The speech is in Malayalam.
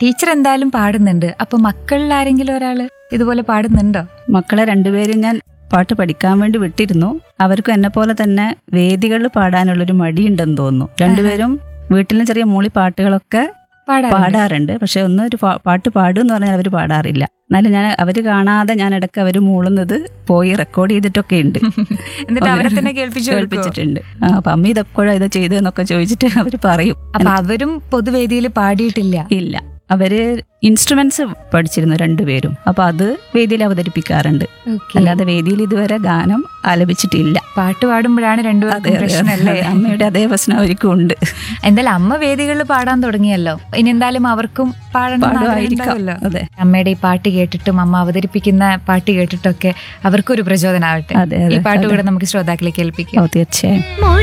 ടീച്ചർ എന്തായാലും പാടുന്നുണ്ട് അപ്പൊ മക്കളിൽ ആരെങ്കിലും ഒരാള് ഇതുപോലെ പാടുന്നുണ്ടോ മക്കളെ രണ്ടുപേരും ഞാൻ പാട്ട് പഠിക്കാൻ വേണ്ടി വിട്ടിരുന്നു അവർക്കും എന്നെ പോലെ തന്നെ വേദികളിൽ പാടാനുള്ളൊരു മടിയുണ്ടെന്ന് തോന്നുന്നു രണ്ടുപേരും വീട്ടിലും ചെറിയ മൂളി പാട്ടുകളൊക്കെ പാടാറുണ്ട് പാടാറുണ്ട് പക്ഷെ ഒന്ന് ഒരു പാ- പാട്ട് പാടും എന്ന് പറഞ്ഞാൽ അവർ പാടാറില്ല എന്നാലും ഞാൻ അവർ കാണാതെ ഞാൻ ഇടയ്ക്ക് അവർ മൂളുന്നത് പോയി റെക്കോർഡ് ചെയ്തിട്ടൊക്കെ ഉണ്ട് എന്നിട്ട് അവരെ തന്നെ കേൾപ്പിച്ചു കൊടുക്കുവോ? കേൾപ്പിച്ചിട്ടുണ്ട് ആ അപ്പൊ അമ്മ ഇതെപ്പോഴാണ് ഇത് ചെയ്തതെന്നൊക്കെ ചോദിച്ചിട്ട് അവർ പറയും അപ്പൊ അവരും പൊതുവേദിയിൽ പാടിയിട്ടില്ല ഇല്ല അവര് ഇൻസ്ട്രുമെന്റ്സ് പഠിച്ചിരുന്നു രണ്ടുപേരും അപ്പൊ അത് വേദിയിൽ അവതരിപ്പിക്കാറുണ്ട് Okay. അല്ലാതെ വേദിയിൽ ഇതുവരെ ഗാനം ആലപിച്ചിട്ടില്ല പാട്ട് പാടുമ്പോഴാണ് അതെ, രണ്ടുപേർക്കും അതെ, പ്രശ്നമല്ലേ അതെ. അമ്മയുടെ അതേ പ്രശ്നം അവർക്കും ഉണ്ട് എന്തായാലും അമ്മ വേദികളിൽ പാടാൻ തുടങ്ങിയല്ലോ ഇനി എന്തായാലും അവർക്കും പാടണം എന്ന് ആഗ്രഹം പാടുമായിരിക്കാം ഉണ്ടാവുമല്ലോ. അതെ അമ്മയുടെ ഈ പാട്ട് കേട്ടിട്ടും അമ്മ അവതരിപ്പിക്കുന്ന പാട്ട് കേട്ടിട്ടൊക്കെ അവർക്കൊരു പ്രചോദനമാവട്ടെ അതെ, അതെ, ഈ പാട്ട് അതെ. കൂടെ നമുക്ക് ശ്രോതാക്കളെ കേൾപ്പിക്കാം ഓ തീർച്ചയായും മോൻ